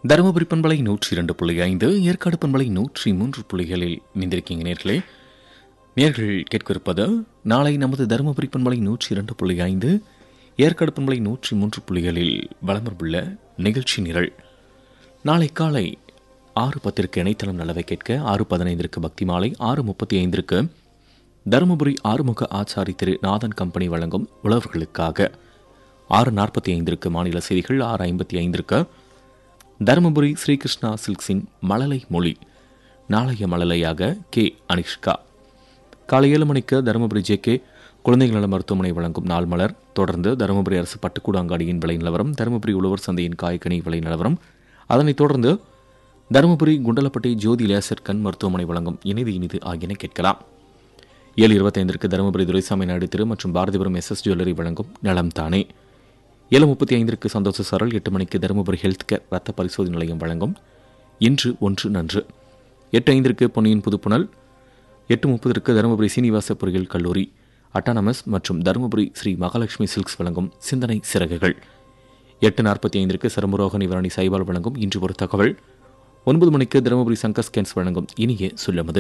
தருமபுரி பண்பலை நூற்றி இரண்டு புள்ளி ஐந்து ஏற்காடு பண்பலை நூற்றி மூன்று புள்ளிகளில் இணைந்திருக்கீங்க நேர்களே நேர்கள் கேட்கிருப்பது நாளை நமது தருமபுரி பண்பலை நூற்றி இரண்டு புள்ளி ஐந்து ஏற்காடு பண்பலை நூற்றி மூன்று புள்ளிகளில் வளமர்வுள்ள நிகழ்ச்சி நிரல் நாளை காலை ஆறு பத்திற்கு இணையதளம் நல்லவை கேட்க ஆறு பதினைந்திற்கு பக்தி மாலை ஆறு முப்பத்தி ஐந்திற்கு தருமபுரி ஆறுமுக ஆச்சாரி திரு நாதன் கம்பெனி வழங்கும் உழவர்களுக்காக ஆறு நாற்பத்தி ஐந்திற்கு மாநில செய்திகள் ஆறு ஐம்பத்தி ஐந்திற்கு தருமபுரி ஸ்ரீகிருஷ்ணா சில்க்ஸின் மழலை மொழி நாளைய மழலையாக கே அனிஷ்கா காலை ஏழு மணிக்கு தருமபுரி ஜே கே குழந்தைகள் நல மருத்துவமனை வழங்கும் நாள் மலர் தொடர்ந்து தருமபுரி அரசு பட்டுக்கூடாங்காடியின் விலை நிலவரம் தருமபுரி உழவர் சந்தையின் காய்கனி விலை நிலவரம் அதனைத் தொடர்ந்து தருமபுரி குண்டலப்பட்டி ஜோதி லேசர் கண் மருத்துவமனை வழங்கும் இனிது இனிது ஆகியன கேட்கலாம் ஏழு இருபத்தைந்திற்கு தருமபுரி துரைசாமி நாயுடு திரு மற்றும் பாரதிபுரம் எஸ் எஸ் ஜுவல்லரி வழங்கும் நலம் தானே ஏழு முப்பத்தி ஐந்திற்கு சந்தோஷ சரல் எட்டு மணிக்கு தருமபுரி ஹெல்த் கேர் ரத்த பரிசோதனை நிலையம் வழங்கும் இன்று ஒன்று நன்று எட்டு ஐந்திற்கு பொன்னியின் புதுப்புணல் எட்டு முப்பதற்கு தருமபுரி சீனிவாச பொறியியல் கல்லூரி அட்டானமஸ் மற்றும் தருமபுரி ஸ்ரீ மகாலட்சுமி சில்க்ஸ் வழங்கும் சிந்தனை சிறகுகள் எட்டு நாற்பத்தி ஐந்திற்கு சருமரோக நிவாரணி சைபால் வழங்கும் இன்று ஒரு தகவல் ஒன்பது மணிக்கு தருமபுரி சங்கர் ஸ்கேன்ஸ் வழங்கும் இனிய சொல்லமது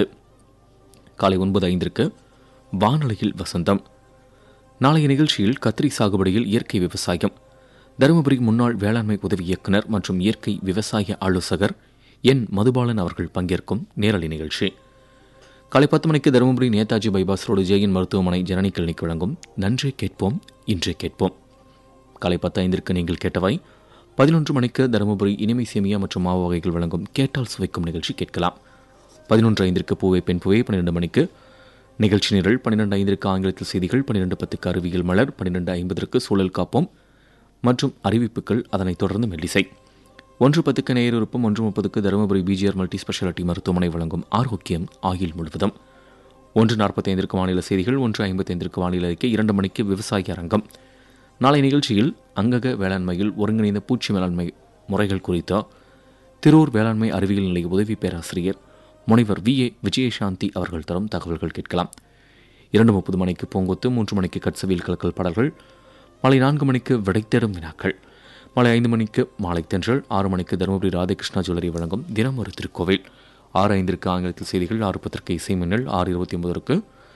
காலை ஒன்பது ஐந்திற்கு வானொலியில் வசந்தம் நாளைய நிகழ்ச்சியில் கத்திரி சாகுபடியில் இயற்கை விவசாயம் தருமபுரி முன்னாள் வேளாண்மை உதவி இயக்குனர் மற்றும் இயற்கை விவசாய ஆலோசகர் என் மதுபாலன் அவர்கள் பங்கேற்கும் நேரலை நிகழ்ச்சி காலை பத்து மணிக்கு தருமபுரி நேதாஜி பைபாஸ் ரோடு ஜெயின் மருத்துவமனை ஜனனி கிளினிக் வழங்கும் நன்றே கேட்போம் இன்றே கேட்போம் காலை பத்து ஐந்திற்கு நீங்கள் கேட்டவை பதினொன்று மணிக்கு தருமபுரி இனிமை சேமியா மற்றும் மாவு வகைகள் வழங்கும் கேட்டால் சுவைக்கும் நிகழ்ச்சி கேட்கலாம் பதினொன்று ஐந்திற்கு பூவை பெண் பூவை பன்னிரெண்டு மணிக்கு நிகழ்ச்சி நிரல் பன்னிரெண்டு ஐந்திற்கு ஆங்கிலத்தில் செய்திகள் பன்னிரெண்டு பத்துக்கு அறிவியல் மலர் பன்னிரெண்டு ஐம்பதற்கு சூழல் காப்போம் மற்றும் அறிவிப்புகள் அதனைத் தொடர்ந்து மெல்லிசை ஒன்று பத்துக்கு நேரிருப்பம் ஒன்று முப்பதுக்கு தருமபுரி பிஜிஆர் மல்டி ஸ்பெஷாலிட்டி மருத்துவமனை வழங்கும் ஆரோக்கியம் ஆயுள் முழுவதும் ஒன்று நாற்பத்தைந்திற்கு மாநில செய்திகள் ஒன்று ஐம்பத்தைந்திற்கு வானிலை அறிக்கை இரண்டு மணிக்கு விவசாய அரங்கம் நாளை நிகழ்ச்சியில் அங்கக வேளாண்மையில் ஒருங்கிணைந்த பூச்சி மேலாண்மை முறைகள் குறித்த திருவூர் வேளாண்மை அறிவியல் நிலைய உதவி பேராசிரியர் முனைவர் வி ஏ விஜயசாந்தி அவர்கள் தரும் தகவல்கள் கேட்கலாம் இரண்டு முப்பது மணிக்கு பூங்கொத்து மூன்று மணிக்கு கட்சவியல் கலக்கல் பாடல்கள் மாலை நான்கு மணிக்கு விடைத்தேடும் வினாக்கள் மாலை ஐந்து மணிக்கு மாலை தென்றல் ஆறு மணிக்கு தருமபுரி ராதாகிருஷ்ணா ஜுவல்லரி வழங்கும் தினம் ஒரு திருக்கோவில் ஆறு ஐந்திற்கு ஆங்கிலத்தில் செய்திகள் ஆறு பத்திற்கு இசை மின்னல் ஆறு இருபத்தி ஒன்பதற்கு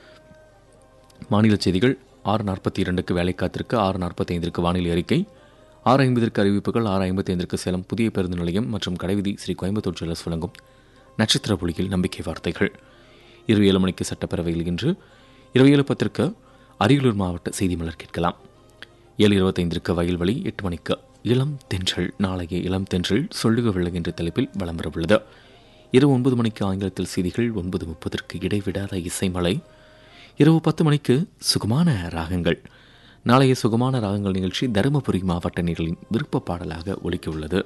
மாநில செய்திகள் ஆறு நாற்பத்தி இரண்டுக்கு வேலை காத்திருக்கு ஆறு நாற்பத்தி ஐந்திற்கு வானிலை அறிக்கை ஆறு ஐம்பதற்கு அறிவிப்புகள் ஆறு ஐம்பத்தி ஐந்திற்கு சேலம் புதிய பேருந்து நிலையம் மற்றும் கடைவீதி ஸ்ரீ கோயம்புத்தூர் ஜுவல்லர்ஸ் வழங்கும் நட்சத்திர புலியில் நம்பிக்கை வார்த்தைகள் இருபது ஏழு மணிக்கு சட்டப்பேரவையில் இன்று இருபது ஏழு பத்திற்கு அரியலூர் மாவட்ட செய்தி மலர் கேட்கலாம் ஏழு இருபத்தைந்திற்கு வயல்வெளி எட்டு மணிக்கு இளம் தென்றல் நாளைய இளம் தென்றல் சொல்லுக விளை என்ற தலைப்பில் வலம் வரவுள்ளது இரவு ஒன்பது மணிக்கு ஆங்கிலத்தில் செய்திகள் ஒன்பது முப்பதற்கு இடைவிடாத இசைமலை இரவு பத்து மணிக்கு சுகமான ராகங்கள் நாளைய சுகமான ராகங்கள் நிகழ்ச்சி தருமபுரி மாவட்ட நிகழின் விருப்ப பாடலாக ஒலிக்க உள்ளது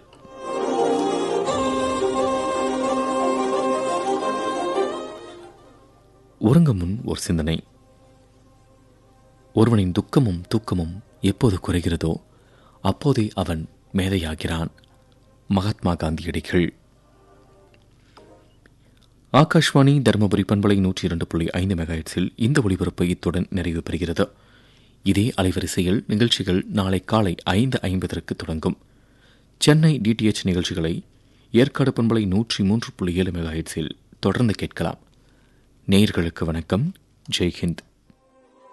உறங்கும் முன் ஒரு சிந்தனை ஒருவனின் துக்கமும் தூக்கமும் எப்போது குறைகிறதோ அப்போதே அவன் மேதையாகிறான் மகாத்மா காந்தியடிகள் ஆகாஷ்வாணி தருமபுரி பண்பலை நூற்றி இரண்டு புள்ளி ஐந்து மெகாஹெட்ஸில் இந்த ஒளிபரப்பு இத்துடன் நிறைவு பெறுகிறது இதே அலைவரிசையில் நிகழ்ச்சிகள் நாளை காலை ஐந்து ஐம்பதற்கு தொடங்கும் சென்னை டிடிஎச் நிகழ்ச்சிகளை ஏற்காடு பண்பலை நூற்றி மூன்று புள்ளி ஏழு மெகாஹெட்ஸில் தொடர்ந்து கேட்கலாம் நேயர்களுக்கு வணக்கம் ஜெய்ஹிந்த்